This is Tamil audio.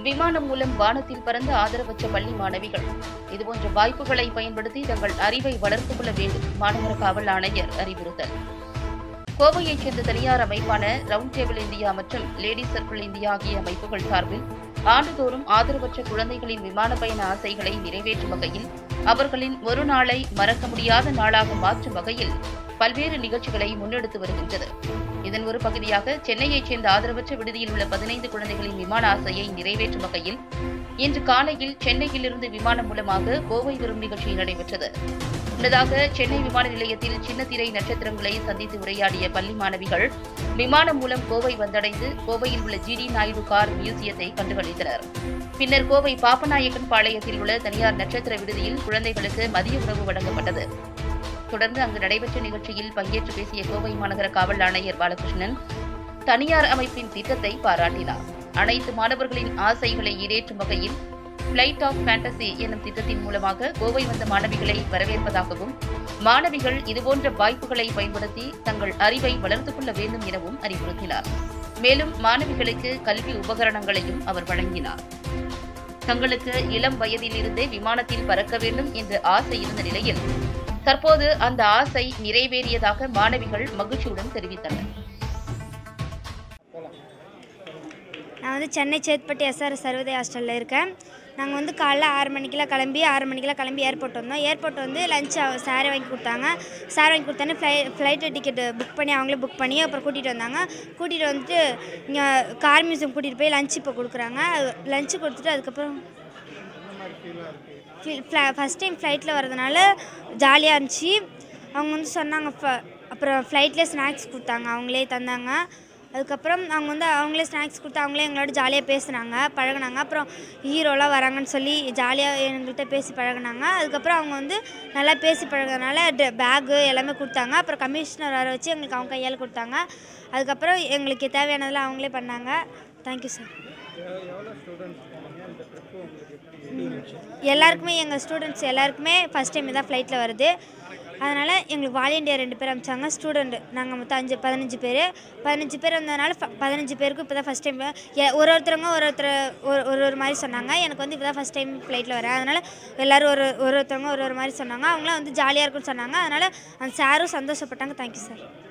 விமானம் மூலம் வானத்தில் பறந்த ஆதரவற்ற பள்ளி மாணவிகள் இதுபோன்ற வாய்ப்புகளை பயன்படுத்தி தங்கள் அறிவை வளர்த்துக் கொள்ள வேண்டும் மாநகர காவல் ஆணையர் அறிவுறுத்தல் கோவையைச் சேர்ந்த தனியார் அமைப்பான ரவுண்ட் டேபிள் இந்தியா மற்றும் லேடிஸ் சர்க்கிள் இந்தியா ஆகிய அமைப்புகள் சார்பில் ஆண்டுதோறும் ஆதரவற்ற குழந்தைகளின் விமான பயண ஆசைகளை நிறைவேற்றும் வகையில் அவர்களின் ஒரு நாளை மறக்க முடியாத நாளாக மாற்றும் வகையில் பல்வேறு நிகழ்ச்சிகளை முன்னெடுத்து வருகின்றது இதன் ஒரு பகுதியாக சென்னையைச் சேர்ந்த ஆதரவற்ற விடுதியில் உள்ள பதினைந்து குழந்தைகளின் விமான ஆசையை நிறைவேற்றும் வகையில் இன்று காலையில் சென்னையிலிருந்து விமானம் மூலமாக கோவை வரும் நிகழ்ச்சி நடைபெற்றது முன்னதாக சென்னை விமான நிலையத்தில் சின்னத்திரை நட்சத்திரங்களை சந்தித்து உரையாடிய பள்ளி மாணவிகள் விமானம் மூலம் கோவை வந்தடைந்து கோவையில் உள்ள ஜிடி நாயுடு கார் மியூசியத்தை கண்டுகளித்தனர் பின்னர் கோவை பாப்பநாயக்கன் பாளையத்தில் உள்ள தனியார் நட்சத்திர விடுதியில் குழந்தைகளுக்கு மதிய உணவு வழங்கப்பட்டது தொடர்ந்து அங்கு நடைபெற்ற நிகழ்ச்சியில் பங்கேற்று பேசிய கோவை மாநகர காவல் ஆணையர் பாலகிருஷ்ணன் தனியார் அமைப்பின் திட்டத்தை பாராட்டினார் அனைத்து மாணவர்களின் ஆசைகளை ஈடேற்றும் வகையில் பிளைட் ஆஃப் ஃபேண்டசி என்னும் திட்டத்தின் மூலமாக கோவை வந்த மாணவிகளை வரவேற்பதாகவும் மாணவிகள் இதுபோன்ற வாய்ப்புகளை பயன்படுத்தி தங்கள் அறிவை வளர்த்துக் கொள்ள வேண்டும் எனவும் அறிவுறுத்தினார் மேலும் மாணவிகளுக்கு கல்வி உபகரணங்களையும் அவர் வழங்கினார் தங்களுக்கு இளம் வயதிலிருந்தே விமானத்தில் பறக்க வேண்டும் என்ற ஆசை இருந்த நிலையில் தற்போது அந்த ஆசை நிறைவேறியதாக மாணவிகள் மகிழ்ச்சியுடன் தெரிவித்தனர் நான் வந்து சென்னை சேத்பட்டு எஸ்ஆர் சர்வதே ஹாஸ்டலில் இருக்கேன் நாங்கள் வந்து காலைல ஆறு மணிக்கெல்லாம் கிளம்பி ஆறு மணிக்கெல்லாம் கிளம்பி ஏர்போர்ட் வந்தோம் ஏர்போர்ட் வந்து லஞ்ச் சார் வாங்கி கொடுத்தாங்க சார் வாங்கி கொடுத்தோன்னே ஃப்ளை ஃப்ளைட்டு டிக்கெட்டு புக் பண்ணி அவங்களே புக் பண்ணி அப்புறம் கூட்டிகிட்டு வந்தாங்க கூட்டிகிட்டு வந்துட்டு இங்கே கார் மியூசியம் கூட்டிகிட்டு போய் லஞ்ச் இப்போ கொடுக்குறாங்க லஞ்சு கொடுத்துட்டு அதுக்கப்புறம் ஃபஸ்ட் டைம் ஃப்ளைட்டில் வரதுனால ஜாலியாக இருந்துச்சு அவங்க வந்து சொன்னாங்க ஃப- அப்புறம் ஃப்ளைட்லேயே ஸ்நாக்ஸ் கொடுத்தாங்க அவங்களே தந்தாங்க அதுக்கப்புறம் அவங்க வந்து அவங்களே ஸ்நாக்ஸ் கொடுத்து அவங்களே எங்களோட ஜாலியாக பேசுனாங்க பழகுனாங்க அப்புறம் ஹீரோலாம் வராங்கன்னு சொல்லி ஜாலியாக எங்கள்கிட்ட பேசி பழகுனாங்க அதுக்கப்புறம் அவங்க வந்து நல்லா பேசி பழகுறதுனால பேகு எல்லாமே கொடுத்தாங்க அப்புறம் கமிஷனர் வர வச்சு எங்களுக்கு அவங்க கையால் கொடுத்தாங்க அதுக்கப்புறம் எங்களுக்கு தேவையானதெல்லாம் அவங்களே பண்ணாங்க தேங்க்யூ சார் எல்லாருக்குமே எங்கள் ஸ்டூடெண்ட்ஸ் எல்லாருக்குமே ஃபஸ்ட் டைம் தான் ஃப்ளைட்டில் வருது அதனால் எங்களுக்கு வாலண்டியர் ரெண்டு பேர் அமிச்சாங்க ஸ்டூடெண்ட் நாங்கள் மொத்தம் அஞ்சு பதினஞ்சு பேர் பதினஞ்சு பேர் வந்ததுனால ஃப- பதினஞ்சு பேருக்கும் இப்போ தான் ஃபஸ்ட் டைம் ஒரு ஒருத்தரவங்க ஒரு ஒருத்தர் ஒரு ஒரு ஒரு மாதிரி சொன்னாங்க எனக்கு வந்து இப்போ தான் ஃபஸ்ட் டைம் ஃப்ளைட்டில் வரேன் அதனால் எல்லோரும் ஒரு ஒரு ஒருத்தவங்க ஒரு ஒரு மாதிரி சொன்னாங்க அவங்களாம் வந்து ஜாலியாக இருக்குன்னு சொன்னாங்க அதனால் அந்த சாரும் சந்தோஷப்பட்டாங்க தேங்க்யூ சார்